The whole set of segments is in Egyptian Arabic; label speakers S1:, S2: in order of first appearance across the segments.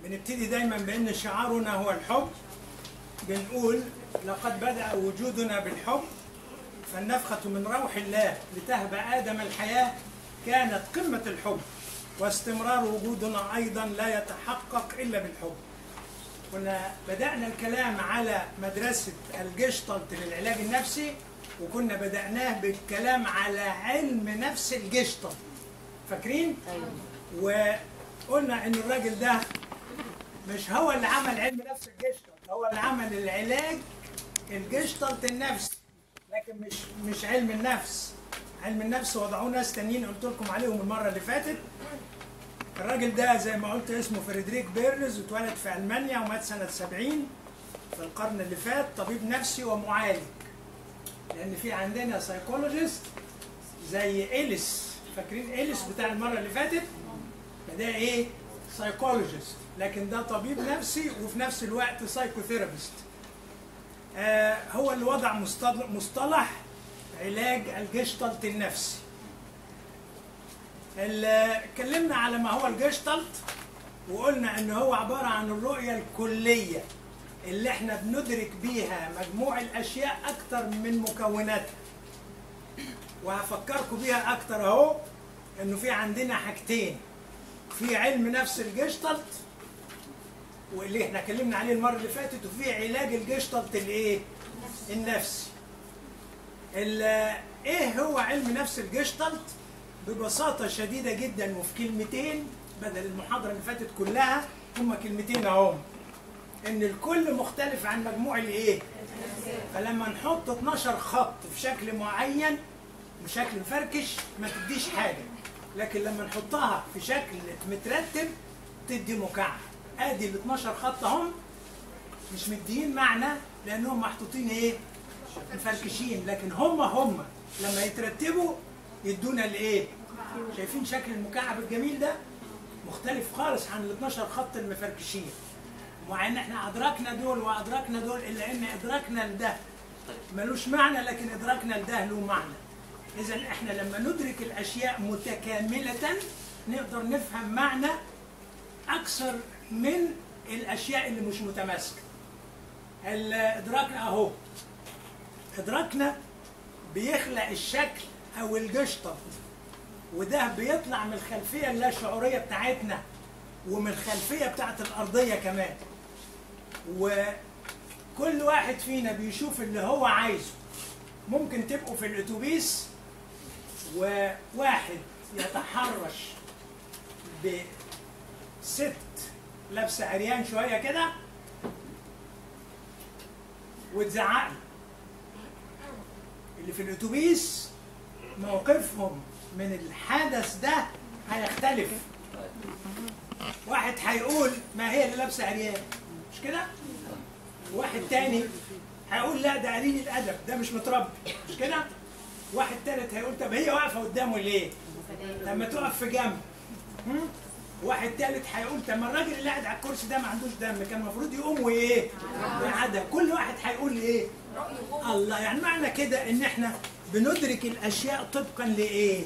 S1: بنبتدي دايما بان شعارنا هو الحب بنقول لقد بدأ وجودنا بالحب فالنفخة من روح الله لتهب آدم الحياة كانت قمة الحب واستمرار وجودنا أيضا لا يتحقق إلا بالحب كنا بدأنا الكلام على مدرسة الجشتلت للعلاج النفسي وكنا بدأناه بالكلام على علم نفس الجشتلت فاكرين؟ وقلنا إن الراجل ده مش هو اللي عمل علم نفس الجشتلت هو اللي عمل العلاج الجشتلت النفسي لكن مش مش علم النفس علم النفس وضعوه ناس تانيين قلت لكم عليهم المره اللي فاتت الراجل ده زي ما قلت اسمه فريدريك بيرنز اتولد في المانيا ومات سنه 70 في القرن اللي فات طبيب نفسي ومعالج لان في عندنا سايكولوجيست زي إيليس فاكرين إيليس بتاع المره اللي فاتت ده ايه سايكولوجيست لكن ده طبيب نفسي وفي نفس الوقت سايكوثيرابيست آه هو اللي وضع مصطلح, مصطلح علاج الجشتلت النفسي ال- اتكلمنا على ما هو الجشتلت وقلنا ان هو عباره عن الرؤيه الكليه اللي احنا بندرك بيها مجموع الاشياء اكتر من مكوناتها وهفكركم بيها اكتر اهو انه في عندنا حاجتين في علم نفس الجشتلت واللي احنا اتكلمنا عليه المره اللي فاتت وفي علاج الجشتلت الايه؟ النفسي. ال- ايه هو علم نفس الجشتلت؟ ببساطه شديده جدا وفي كلمتين بدل المحاضره اللي فاتت كلها هما كلمتين اهم. ان الكل مختلف عن مجموع الايه؟ فلما نحط 12 خط في شكل معين بشكل مفركش ما تديش حاجه لكن لما نحطها في شكل مترتب تدي مكعب ادي ال 12 خط اهم مش مديين معنى لانهم محطوطين ايه مفركشين لكن هم هم لما يترتبوا يدونا الايه شايفين شكل المكعب الجميل ده مختلف خالص عن ال 12 خط المفركشين مع ان احنا ادركنا دول وادركنا دول الا ان ادراكنا لده ملوش معنى لكن ادراكنا لده له معنى اذا احنا لما ندرك الاشياء متكامله نقدر نفهم معنى اكثر من الاشياء اللي مش متماسكه ال- ادراكنا اهو ادراكنا بيخلق الشكل او الجشطه وده بيطلع من الخلفيه اللا شعوريه بتاعتنا ومن الخلفيه بتاعت الارضيه كمان وكل واحد فينا بيشوف اللي هو عايزه ممكن تبقوا في الاتوبيس وواحد يتحرش بست لابسه عريان شويه كده وتزعق له. اللي في الاتوبيس موقفهم من الحدث ده هيختلف واحد هيقول ما هي اللي لابسه عريان مش كده واحد تاني هيقول لا ده قليل الادب ده مش متربي مش كده واحد تالت هيقول طب هي واقفه قدامه ليه لما تقف في جنب هم؟ واحد تالت هيقول طب ما الراجل اللي قاعد على الكرسي ده ما عندوش دم كان المفروض يقوم وايه ويعدى كل واحد هيقول ايه الله يعني معنى كده ان احنا بندرك الاشياء طبقا لايه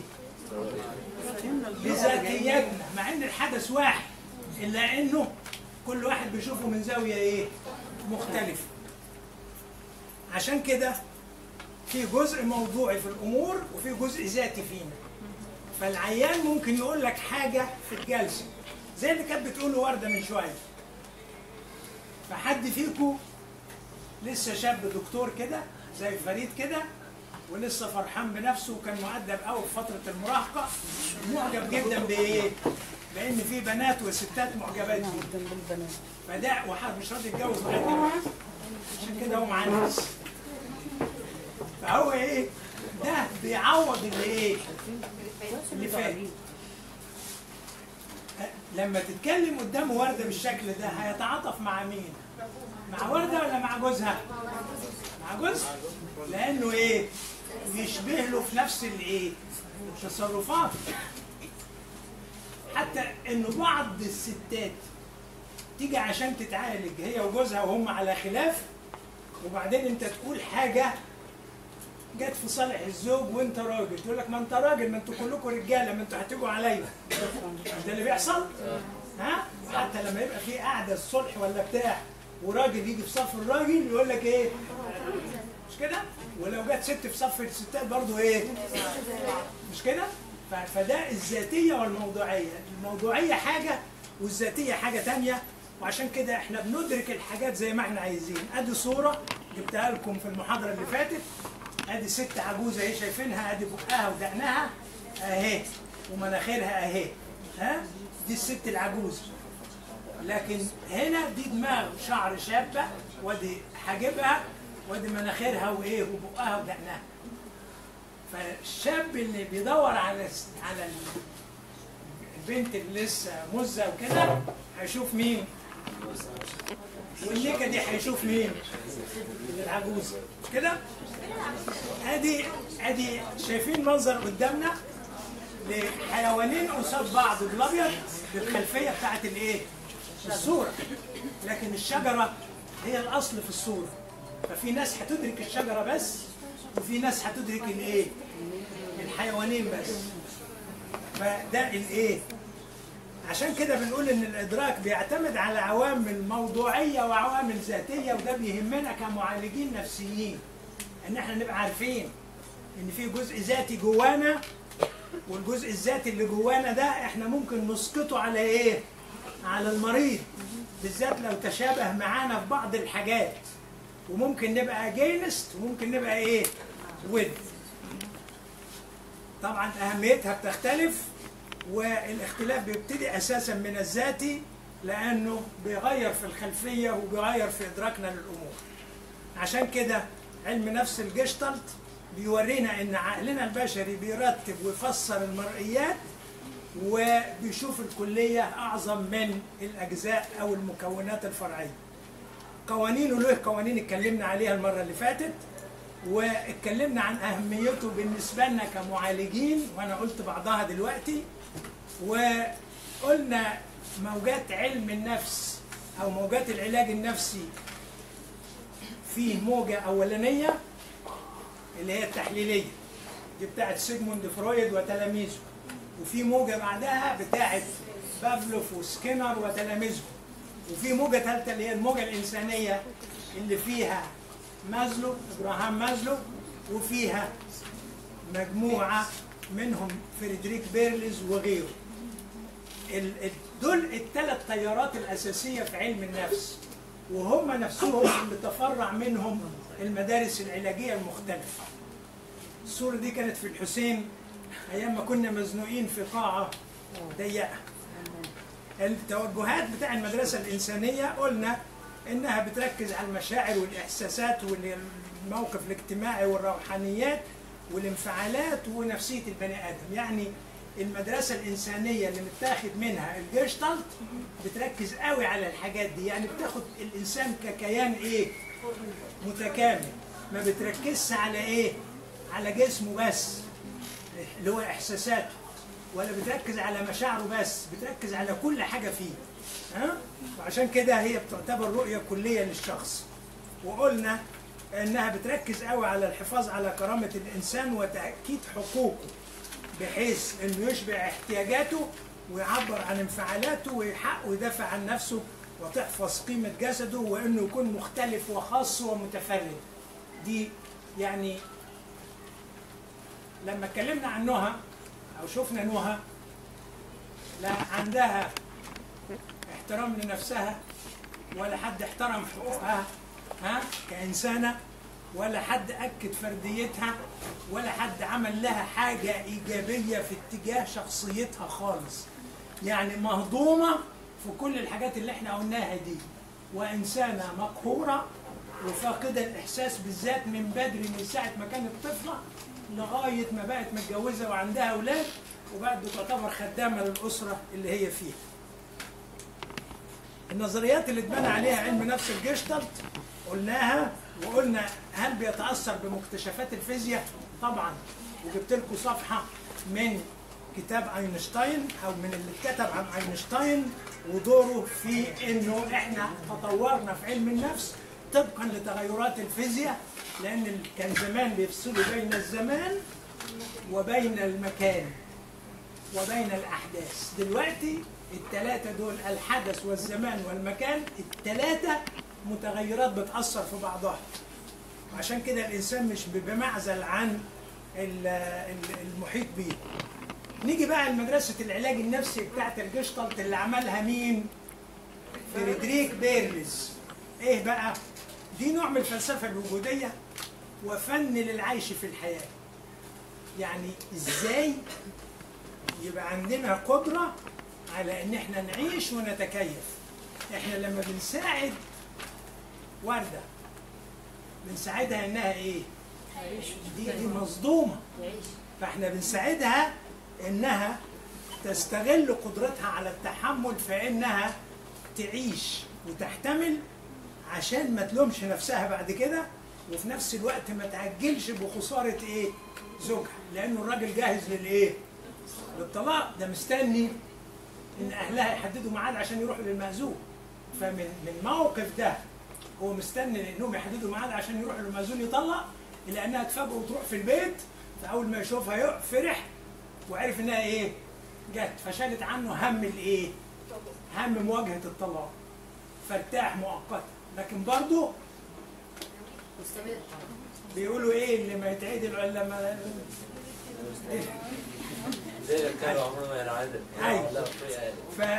S1: لذاتياتنا مع ان الحدث واحد الا انه كل واحد بيشوفه من زاويه ايه مختلفه عشان كده في جزء موضوعي في الامور وفي جزء ذاتي فينا فالعيان ممكن يقول لك حاجه في الجلسه زي اللي كانت بتقوله ورده من شويه فحد فيكم لسه شاب دكتور كده زي فريد كده ولسه فرحان بنفسه وكان مؤدب قوي في فتره المراهقه معجب جدا بايه؟ لان في بنات وستات معجبات بيه فده واحد مش راضي يتجوز لغايه دلوقتي عشان كده هو معنس فهو ايه؟ ده بيعوض اللي ايه؟ اللي فات لما تتكلم قدام ورده بالشكل ده هيتعاطف مع مين؟ مع ورده ولا مع جوزها؟ مع جوزها لانه ايه؟ يشبه له في نفس الايه؟ التصرفات حتى انه بعض الستات تيجي عشان تتعالج هي وجوزها وهم على خلاف وبعدين انت تقول حاجه جت في صالح الزوج وانت راجل تقول لك ما انت راجل ما انتوا كلكم رجاله ما انتوا هتيجوا عليا مش ده اللي بيحصل ها حتى لما يبقى في قعده الصلح ولا بتاع وراجل يجي في صف الراجل يقول لك ايه مش كده ولو جت ست في صف الستات برضو ايه مش كده ف- فده الذاتيه والموضوعيه الموضوعيه حاجه والذاتيه حاجه تانية وعشان كده احنا بندرك الحاجات زي ما احنا عايزين ادي صوره جبتها لكم في المحاضره اللي فاتت ادي ست عجوزه اهي شايفينها ادي بقها ودقنها اهي ومناخيرها اهي ها دي الست العجوزه لكن هنا دي دماغ شعر شابه وادي حاجبها وادي مناخيرها وايه وبقها ودقنها فالشاب اللي بيدور على على ال- البنت اللي لسه مزه وكده هيشوف مين؟ والنكه دي هيشوف مين؟ العجوزه مش كده؟ ادي ادي شايفين منظر قدامنا لحيوانين قصاد بعض بالابيض بالخلفيه بتاعت الايه؟ الصوره لكن الشجره هي الاصل في الصوره ففي ناس هتدرك الشجره بس وفي ناس هتدرك الايه؟ الحيوانين بس فده الايه؟ عشان كده بنقول ان الادراك بيعتمد على عوامل موضوعيه وعوامل ذاتيه وده بيهمنا كمعالجين نفسيين ان احنا نبقى عارفين ان في جزء ذاتي جوانا والجزء الذاتي اللي جوانا ده احنا ممكن نسقطه على ايه؟ على المريض بالذات لو تشابه معانا في بعض الحاجات وممكن نبقى اجينست وممكن نبقى ايه؟ ود طبعا اهميتها بتختلف والاختلاف بيبتدي اساسا من الذاتي لانه بيغير في الخلفيه وبيغير في ادراكنا للامور عشان كده علم نفس الجشتلت بيورينا ان عقلنا البشري بيرتب ويفسر المرئيات وبيشوف الكليه اعظم من الاجزاء او المكونات الفرعيه قوانينه له قوانين اتكلمنا عليها المره اللي فاتت واتكلمنا عن اهميته بالنسبه لنا كمعالجين وانا قلت بعضها دلوقتي وقلنا موجات علم النفس او موجات العلاج النفسي فيه موجه اولانيه اللي هي التحليليه دي بتاعت سيجموند فرويد وتلاميذه وفي موجه بعدها بتاعت بافلوف وسكينر وتلاميذه وفي موجه ثالثه اللي هي الموجه الانسانيه اللي فيها مازلو ابراهام مازلو وفيها مجموعه منهم فريدريك بيرلز وغيره ال- ال- دول الثلاث تيارات الاساسيه في علم النفس وهم نفسهم اللي تفرع منهم المدارس العلاجيه المختلفه الصوره دي كانت في الحسين ايام ما كنا مزنوقين في قاعه ضيقه التوجهات بتاع المدرسه الانسانيه قلنا انها بتركز على المشاعر والاحساسات والموقف الاجتماعي والروحانيات والانفعالات ونفسيه البني ادم يعني المدرسه الانسانيه اللي متاخد منها الجيشتالت بتركز قوي على الحاجات دي يعني بتاخد الانسان ككيان ايه متكامل ما بتركزش على ايه على جسمه بس اللي هو احساساته ولا بتركز على مشاعره بس بتركز على كل حاجه فيه ها وعشان كده هي بتعتبر رؤيه كليه للشخص وقلنا انها بتركز قوي على الحفاظ على كرامه الانسان وتاكيد حقوقه بحيث انه يشبع احتياجاته ويعبر عن انفعالاته ويحق ويدافع عن نفسه وتحفظ قيمه جسده وانه يكون مختلف وخاص ومتفرد دي يعني لما اتكلمنا عن نهى او شفنا نهى لا عندها احترام لنفسها ولا حد احترم حقوقها ها كإنسانة ولا حد أكد فرديتها ولا حد عمل لها حاجة إيجابية في اتجاه شخصيتها خالص يعني مهضومة في كل الحاجات اللي احنا قلناها دي وإنسانة مقهورة وفاقدة الإحساس بالذات من بدري من ساعة ما كانت طفلة لغاية ما بقت متجوزة وعندها أولاد وبقت تعتبر خدامة للأسرة اللي هي فيها النظريات اللي اتبنى عليها علم نفس الجشتلت قلناها وقلنا هل بيتاثر بمكتشفات الفيزياء؟ طبعا وجبت لكم صفحه من كتاب اينشتاين او من اللي اتكتب عن اينشتاين ودوره في انه احنا تطورنا في علم النفس طبقا لتغيرات الفيزياء لان كان زمان بيفصلوا بين الزمان وبين المكان وبين الأحداث دلوقتي التلاتة دول الحدث والزمان والمكان التلاتة متغيرات بتأثر في بعضها عشان كده الإنسان مش بمعزل عن ال- ال- المحيط بيه نيجي بقى لمدرسة العلاج النفسي بتاعت الجشتلت اللي عملها مين؟ فريدريك بيرلز ايه بقى؟ دي نوع من الفلسفة الوجودية وفن للعيش في الحياة يعني ازاي يبقى عندنا قدرة على ان احنا نعيش ونتكيف احنا لما بنساعد وردة بنساعدها انها ايه دي, دي مصدومة فاحنا بنساعدها انها تستغل قدرتها على التحمل في انها تعيش وتحتمل عشان ما تلومش نفسها بعد كده وفي نفس الوقت ما تعجلش بخسارة ايه زوجها لانه الراجل جاهز للايه للطلاق ده مستني ان اهلها يحددوا ميعاد عشان يروحوا للمأذون فمن من الموقف ده هو مستني انهم يحددوا ميعاد عشان يروحوا للمأذون يطلق الى انها تفاجئه وتروح في البيت فاول ما يشوفها يق- فرح وعرف انها ايه جت فشالت عنه هم الايه هم مواجهه الطلاق فارتاح مؤقتا لكن برضه
S2: مستمر
S1: بيقولوا ايه اللي ما يتعدل الا ما
S3: زي الكلام عمره ما ينعدل
S1: أيوة.
S3: لا طريقة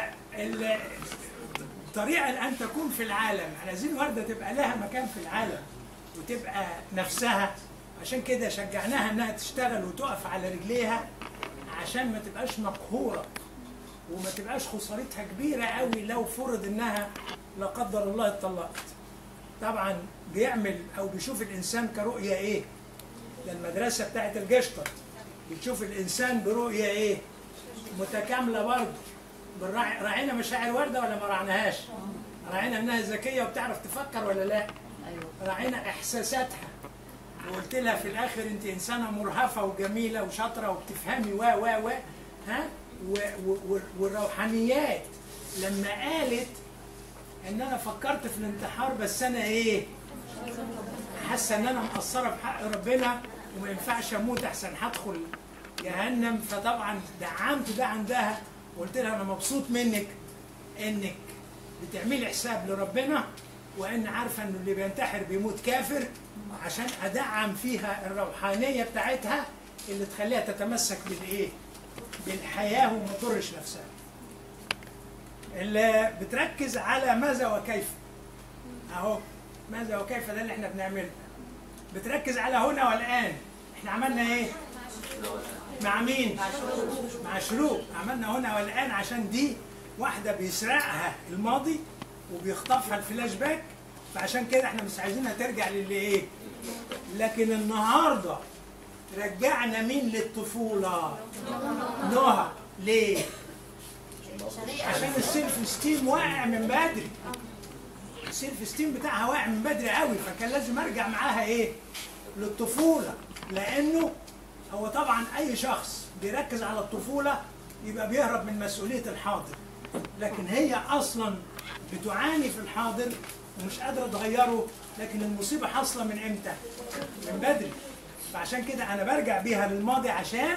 S1: فالطريقة أن تكون في العالم احنا عايزين وردة تبقى لها مكان في العالم وتبقى نفسها عشان كده شجعناها انها تشتغل وتقف على رجليها عشان ما تبقاش مقهورة وما تبقاش خسارتها كبيرة قوي لو فرض انها لا قدر الله اتطلقت طبعا بيعمل او بيشوف الانسان كرؤية ايه ده المدرسة بتاعت الجشطة بتشوف الانسان برؤية ايه متكاملة برضه بالراعي- راعينا مشاعر وردة ولا ما راعناهاش؟ راعينا انها ذكية وبتعرف تفكر ولا لا؟
S2: ايوه
S1: راعينا احساساتها وقلت لها في الاخر انت انسانه مرهفه وجميله وشاطره وبتفهمي و و و ها و و و والروحانيات لما قالت ان انا فكرت في الانتحار بس انا ايه؟ حاسه ان انا مقصره في حق ربنا وما ينفعش اموت احسن هدخل جهنم فطبعا دعمت ده عندها وقلت لها انا مبسوط منك انك بتعملي حساب لربنا وان عارفه انه اللي بينتحر بيموت كافر عشان ادعم فيها الروحانيه بتاعتها اللي تخليها تتمسك بالايه؟ بالحياه وما تضرش نفسها. اللي بتركز على ماذا وكيف. اهو ماذا وكيف ده اللي احنا بنعمله. بتركز على هنا والان. احنا عملنا ايه؟ مع مين؟ مع شروق عملنا هنا والان عشان دي واحده بيسرقها الماضي وبيخطفها الفلاش باك فعشان كده احنا مش عايزينها ترجع للي ايه؟ لكن النهارده رجعنا مين للطفوله؟ نهى ليه؟ عشان السيلف ستيم واقع من بدري السيلف ستيم بتاعها واقع من بدري قوي فكان لازم ارجع معاها ايه؟ للطفوله لانه هو طبعا اي شخص بيركز على الطفوله يبقى بيهرب من مسؤوليه الحاضر لكن هي اصلا بتعاني في الحاضر ومش قادره تغيره لكن المصيبه حاصله من امتى؟ من بدري فعشان كده انا برجع بيها للماضي عشان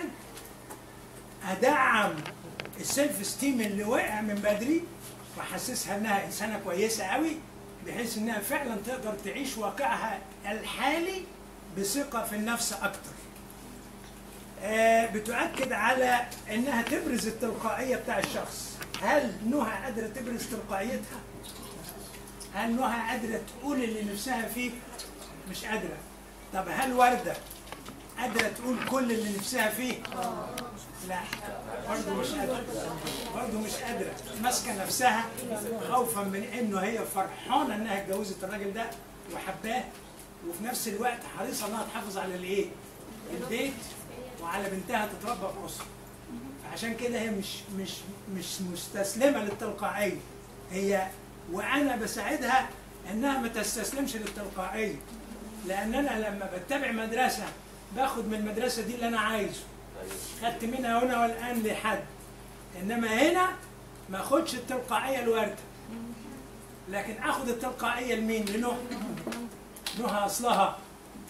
S1: ادعم السيلف ستيم اللي وقع من بدري واحسسها انها انسانه كويسه قوي بحيث انها فعلا تقدر تعيش واقعها الحالي بثقه في النفس اكتر. آه، بتؤكد على انها تبرز التلقائيه بتاع الشخص. هل نهى قادره تبرز تلقائيتها؟ هل نهى قادره تقول اللي نفسها فيه؟ مش قادره. طب هل ورده قادره تقول كل اللي نفسها فيه؟ لا برضه مش قادره برضه مش قادره ماسكه نفسها خوفا من انه هي فرحانه انها اتجوزت الراجل ده وحباه وفي نفس الوقت حريصه انها تحافظ على الايه؟ البيت وعلى بنتها تتربى في اسره فعشان كده هي مش مش مش مستسلمه للتلقائيه هي وانا بساعدها انها ما تستسلمش للتلقائيه لان انا لما بتبع مدرسه باخد من المدرسه دي اللي انا عايزه خدت منها هنا والان لحد انما هنا ما اخدش التلقائيه الوارده لكن اخد التلقائيه لمين لنهى نهى اصلها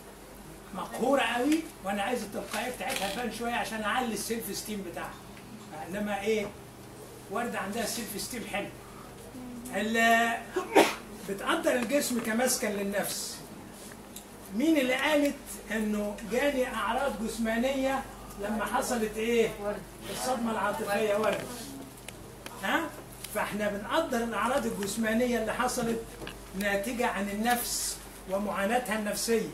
S1: مقهوره قوي وانا عايز التلقائيه بتاعتها تبان شويه عشان اعلي السيلف ستيم بتاعها انما ايه ورده عندها سيلف ستيم حلو ال- بتقدر الجسم كمسكن للنفس مين اللي قالت انه جاني اعراض جسمانيه لما حصلت ايه الصدمه العاطفيه ورده ها فاحنا بنقدر الاعراض الجسمانيه اللي حصلت ناتجه عن النفس ومعاناتها النفسيه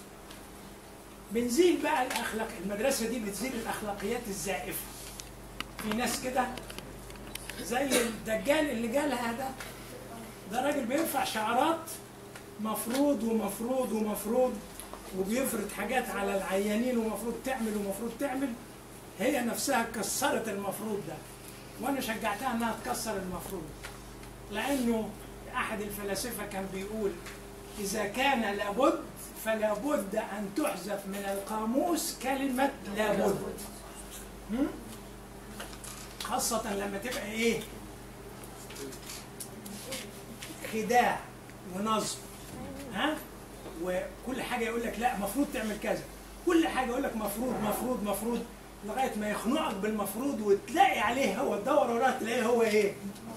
S1: بنزيل بقى الاخلاق المدرسه دي بتزيل الاخلاقيات الزائفه في ناس كده زي الدجال اللي جالها ده ده راجل بيرفع شعارات مفروض ومفروض ومفروض وبيفرض حاجات على العيانين ومفروض تعمل ومفروض تعمل هي نفسها كسرت المفروض ده وانا شجعتها انها تكسر المفروض لانه احد الفلاسفه كان بيقول اذا كان لابد فلا بد ان تحذف من القاموس كلمه لابد هم؟ خاصه لما تبقى ايه خداع ونصب ها وكل حاجه يقول لك لا مفروض تعمل كذا كل حاجه يقول لك مفروض مفروض مفروض لغايه ما يخنقك بالمفروض وتلاقي عليه هو تدور وراه تلاقيه هو ايه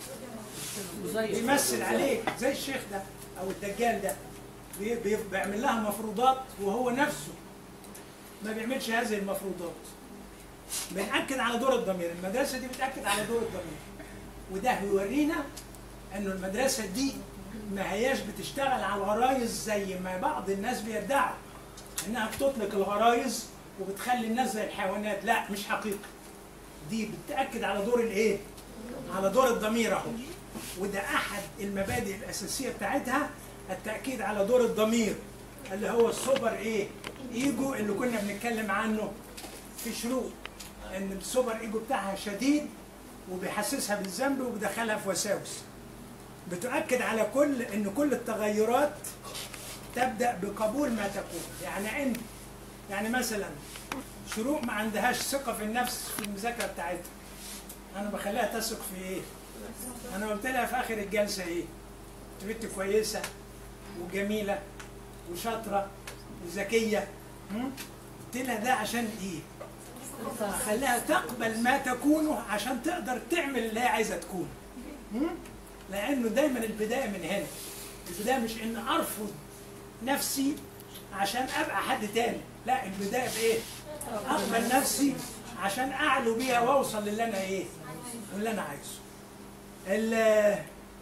S1: بيمثل عليك زي الشيخ ده او الدجال ده بي- بي- بيعمل لها مفروضات وهو نفسه ما بيعملش هذه المفروضات بنأكد على دور الضمير المدرسة دي بتأكد على دور الضمير وده بيورينا انه المدرسة دي ما هياش بتشتغل على الغرايز زي ما بعض الناس بيدعوا انها بتطلق الغرايز وبتخلي الناس زي الحيوانات لا مش حقيقة دي بتأكد على دور الايه على دور الضمير اهو وده احد المبادئ الاساسيه بتاعتها التاكيد على دور الضمير اللي هو السوبر ايه ايجو اللي كنا بنتكلم عنه في شروق ان السوبر ايجو بتاعها شديد وبيحسسها بالذنب وبيدخلها في وساوس بتؤكد على كل ان كل التغيرات تبدا بقبول ما تكون يعني عند يعني مثلا شروق ما عندهاش ثقه في النفس في المذاكره بتاعتها انا بخليها تثق في ايه انا قلت لها في اخر الجلسه ايه انت بنت كويسه وجميله وشاطره وذكيه هم؟ قلت لها ده عشان ايه خليها تقبل ما تكونه عشان تقدر تعمل اللي هي عايزه تكون هم؟ لانه دايما البدايه من هنا البدايه مش ان ارفض نفسي عشان ابقى حد تاني لا البدايه بايه اقبل نفسي عشان اعلو بيها واوصل للي انا ايه واللي انا عايزه ال-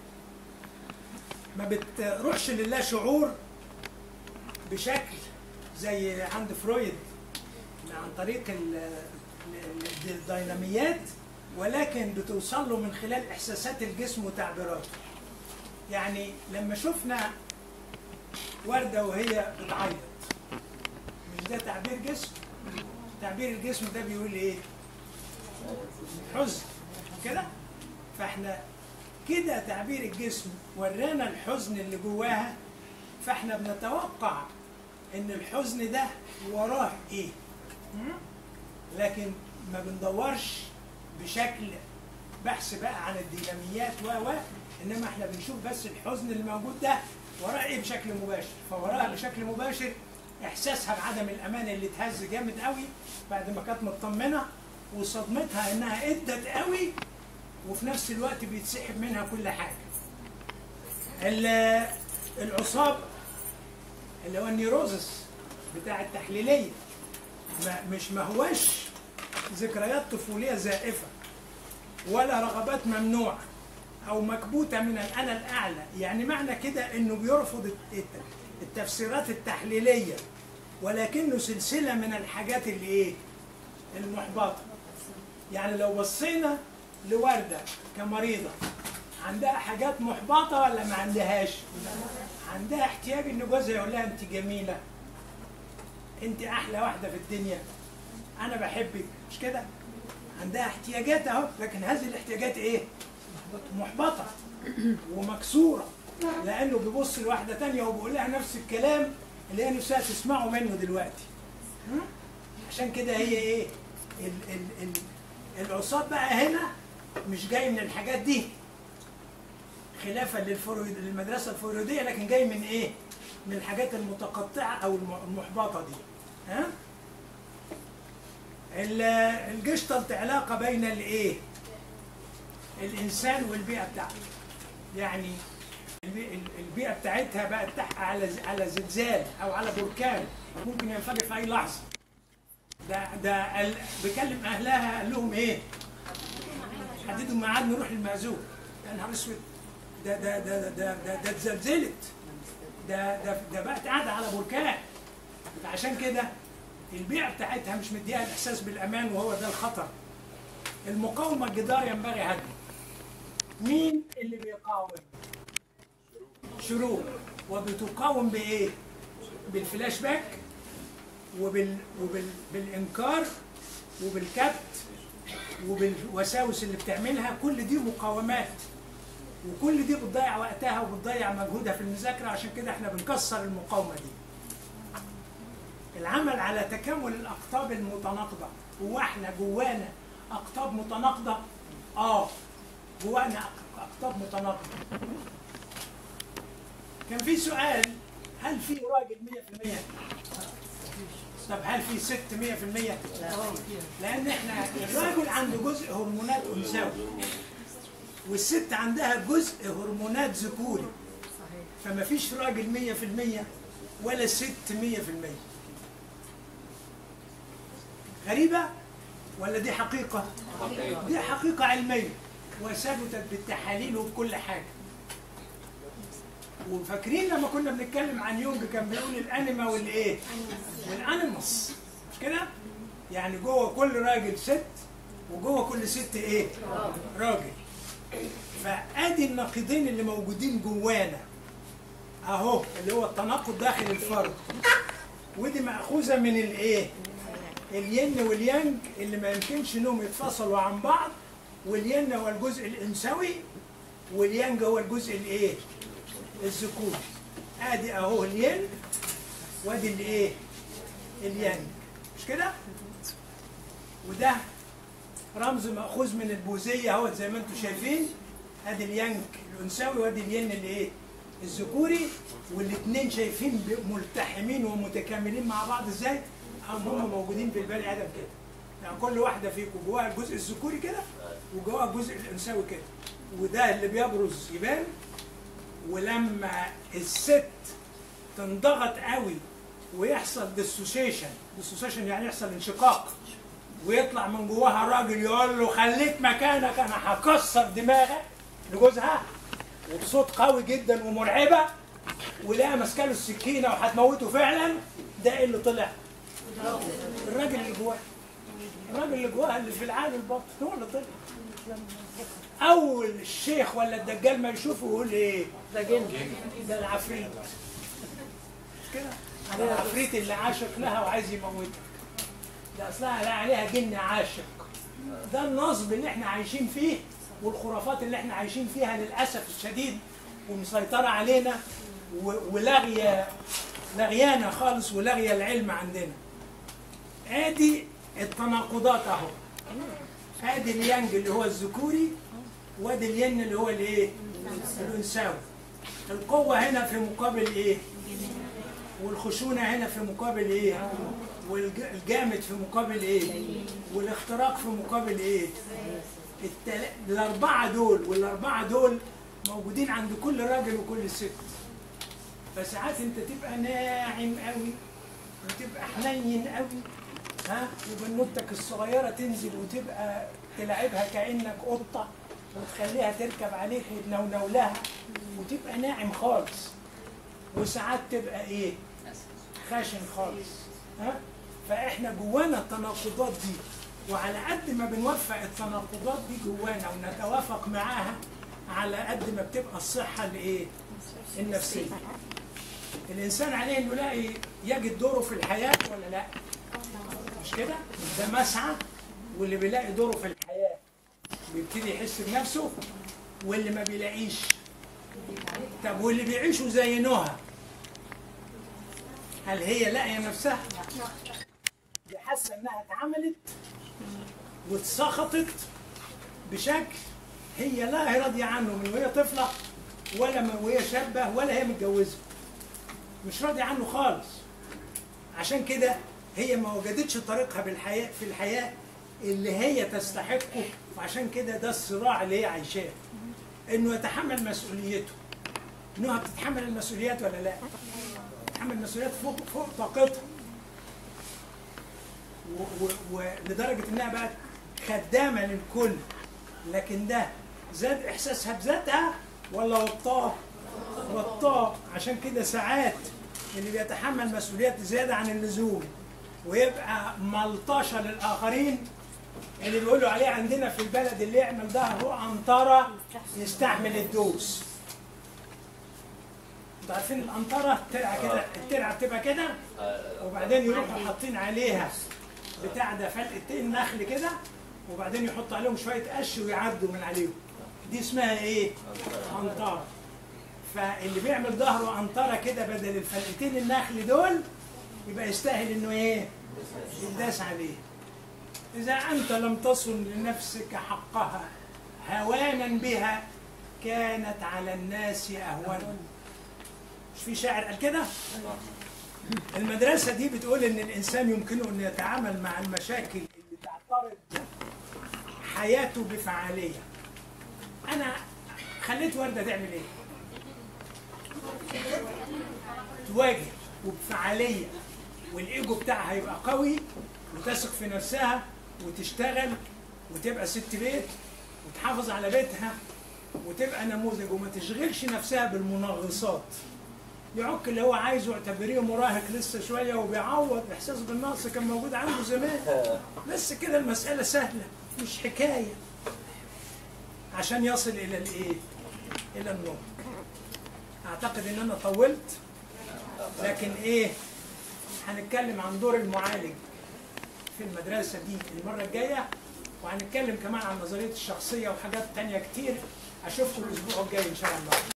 S1: ما بتروحش لله شعور بشكل زي عند فرويد عن طريق ال- ال- الديناميات ولكن بتوصل له من خلال احساسات الجسم وتعبيراته يعني لما شفنا ورده وهي بتعيط مش ده تعبير جسم تعبير الجسم ده بيقول ايه حزن كده فاحنا كده تعبير الجسم ورانا الحزن اللي جواها فاحنا بنتوقع ان الحزن ده وراه ايه م? لكن ما بندورش بشكل بحث بقى عن الديناميات و و انما احنا بنشوف بس الحزن اللي موجود ده وراه ايه بشكل مباشر فوراها بشكل مباشر احساسها بعدم الامان اللي اتهز جامد قوي بعد ما كانت مطمنه وصدمتها انها ادت قوي وفي نفس الوقت بيتسحب منها كل حاجه ال- العصاب اللي هو النيروزس بتاع التحليليه ما مش ما هوش ذكريات طفوليه زائفه ولا رغبات ممنوعه او مكبوته من الانا الاعلى يعني معنى كده انه بيرفض الت- التفسيرات التحليليه ولكنه سلسله من الحاجات اللي ايه المحبطه يعني لو بصينا لوردة كمريضة عندها حاجات محبطة ولا ما عندهاش؟ عندها احتياج ان جوزها يقول لها انت جميلة انت احلى واحدة في الدنيا انا بحبك مش كده؟ عندها احتياجات اهو لكن هذه الاحتياجات ايه؟ محبطة ومكسورة لانه بيبص لواحدة تانية وبيقول لها نفس الكلام اللي هي نفسها تسمعه منه دلوقتي م? عشان كده هي ايه؟ ال ال ال العصاب بقى هنا مش جاي من الحاجات دي خلافا للفرويد للمدرسه الفرويديه لكن جاي من ايه؟ من الحاجات المتقطعه او الم- المحبطه دي ها؟ ال- الجشتلت علاقه بين الايه الانسان والبيئه بتاعته يعني البي- ال- البيئه بتاعتها بقت تحت على ز- على زلزال او على بركان ممكن ينفجر في اي لحظه ده ده ال- بيكلم اهلها قال لهم ايه حددوا ميعاد نروح المأذون يا نهار اسود ده ده ده ده ده ده, ده اتزلزلت ده ده ده بقت قاعده على بركان فعشان كده البيئه بتاعتها مش مديها الاحساس بالامان وهو ده الخطر المقاومه الجدار ينبغي هدمه مين اللي بيقاوم شروق وبتقاوم بايه بالفلاش باك وبال وبال بالانكار وبالكبت وبالوساوس اللي بتعملها كل دي مقاومات وكل دي بتضيع وقتها وبتضيع مجهودها في المذاكره عشان كده احنا بنكسر المقاومه دي العمل على تكامل الاقطاب المتناقضه هو احنا جوانا اقطاب متناقضه اه جوانا أق- اقطاب متناقضه كان في سؤال هل في راجل 100% طب هل في ست 100% لان احنا الراجل عنده جزء هرمونات انثوي والست عندها جزء هرمونات ذكوري فما فيش راجل 100% ولا ست 100% غريبة ولا دي حقيقة؟ دي حقيقة علمية وثبتت بالتحاليل وبكل حاجة وفاكرين لما كنا بنتكلم عن يونج كان بيقول الانيما والايه؟ والانيموس مش كده؟ يعني جوه كل راجل ست وجوه كل ست ايه؟ راجل فادي النقيضين اللي موجودين جوانا اهو اللي هو التناقض داخل الفرد ودي مأخوذة من الايه؟ الين واليانج اللي ما يمكنش انهم يتفصلوا عن بعض والين هو الجزء الانثوي واليانج هو الجزء الايه؟ الذكوري ادي اهو الين وادي الايه؟ اليانج مش كده؟ وده رمز مأخوذ من البوذية اهو زي ما انتم شايفين ادي اليانج الانثوي وادي الين الايه؟ الذكوري والاثنين شايفين ب- ملتحمين ومتكاملين مع بعض ازاي؟ هم هم موجودين في البني ادم كده. يعني كل واحده فيكم جواها الجزء الذكوري كده وجواها الجزء الانثوي كده. وده اللي بيبرز يبان ولما الست تنضغط قوي ويحصل ديسوسيشن ديسوسيشن يعني يحصل انشقاق ويطلع من جواها راجل يقول له خليك مكانك انا هكسر دماغك لجوزها وبصوت قوي جدا ومرعبه ولاقى ماسكه له السكينه وهتموته فعلا ده إيه اللي طلع الراجل اللي جواه الراجل اللي جواه اللي في العالم الباطن هو اللي طلع اول الشيخ ولا الدجال ما يشوفه يقول ايه ده جن ده العفريت مش كده ده العفريت اللي عاشق لها وعايز يموتها ده اصلها لا عليها جن عاشق ده النصب اللي احنا عايشين فيه والخرافات اللي احنا عايشين فيها للاسف الشديد ومسيطره علينا و- ولاغيه لغيانه خالص ولاغيه العلم عندنا ادي التناقضات اهو ادي اليانج اللي هو الذكوري وادي الين اللي هو الايه الانثوي القوه هنا في مقابل ايه والخشونه هنا في مقابل ايه والجامد في مقابل ايه والاختراق في مقابل ايه التل... الاربعه دول والاربعه دول موجودين عند كل راجل وكل ست فساعات انت تبقى ناعم قوي وتبقى حنين قوي ها وبنوتك الصغيره تنزل وتبقى تلعبها كانك قطه وتخليها تركب عليك وتنونو لها وتبقى ناعم خالص وساعات تبقى ايه خاشن خالص ها فاحنا جوانا التناقضات دي وعلى قد ما بنوفق التناقضات دي جوانا ونتوافق معاها على قد ما بتبقى الصحه الايه النفسيه الانسان عليه انه يلاقي يجد دوره في الحياه ولا لا مش كده ده مسعى واللي بيلاقي دوره في الحياه بيبتدي يحس بنفسه واللي ما بيلاقيش طب واللي بيعيشوا زي نهى هل هي لاقيه نفسها دي حاسه انها اتعملت واتسخطت بشكل هي لا هي راضيه عنه من وهي طفله ولا من وهي شابه ولا هي متجوزه مش راضيه عنه خالص عشان كده هي ما وجدتش طريقها بالحياه في الحياه اللي هي تستحقه وعشان كده ده الصراع اللي هي عايشاه انه يتحمل مسؤوليته انها بتتحمل المسؤوليات ولا لا؟ تتحمل المسؤوليات فوق فوق طاقتها و- و- ولدرجه انها بقت خدامه للكل لكن ده زاد احساسها بذاتها ولا وطاه؟ وطاه عشان كده ساعات اللي بيتحمل مسؤوليات زياده عن اللزوم ويبقى ملطشه للاخرين اللي بيقولوا عليه عندنا في البلد اللي يعمل ده هو عنطره يستحمل الدوس انتوا عارفين القنطره الترعه كده الترعه بتبقى كده وبعدين يروحوا حاطين عليها بتاع ده فلقتين نخل كده وبعدين يحطوا عليهم شويه قش ويعدوا من عليهم دي اسمها ايه؟ قنطره فاللي بيعمل ظهره قنطره كده بدل الفلقتين النخل دول يبقى يستاهل انه ايه؟ يداس عليه إذا أنت لم تصن لنفسك حقها هوانا بها كانت على الناس أهون مش في شاعر قال كده؟ المدرسة دي بتقول إن الإنسان يمكنه أن يتعامل مع المشاكل اللي تعترض حياته بفعالية أنا خليت وردة تعمل إيه؟ تواجه وبفعالية والإيجو بتاعها هيبقى قوي وتثق في نفسها وتشتغل وتبقى ست بيت وتحافظ على بيتها وتبقى نموذج وما تشغلش نفسها بالمنغصات يعك اللي هو عايزه اعتبريه مراهق لسه شويه وبيعوض احساس بالنقص كان موجود عنده زمان بس كده المساله سهله مش حكايه عشان يصل الى الايه؟ الى النضج اعتقد ان انا طولت لكن ايه هنتكلم عن دور المعالج في المدرسه دي المره الجايه وهنتكلم كمان عن نظريه الشخصيه وحاجات تانية كتير اشوفكم الاسبوع الجاي ان شاء الله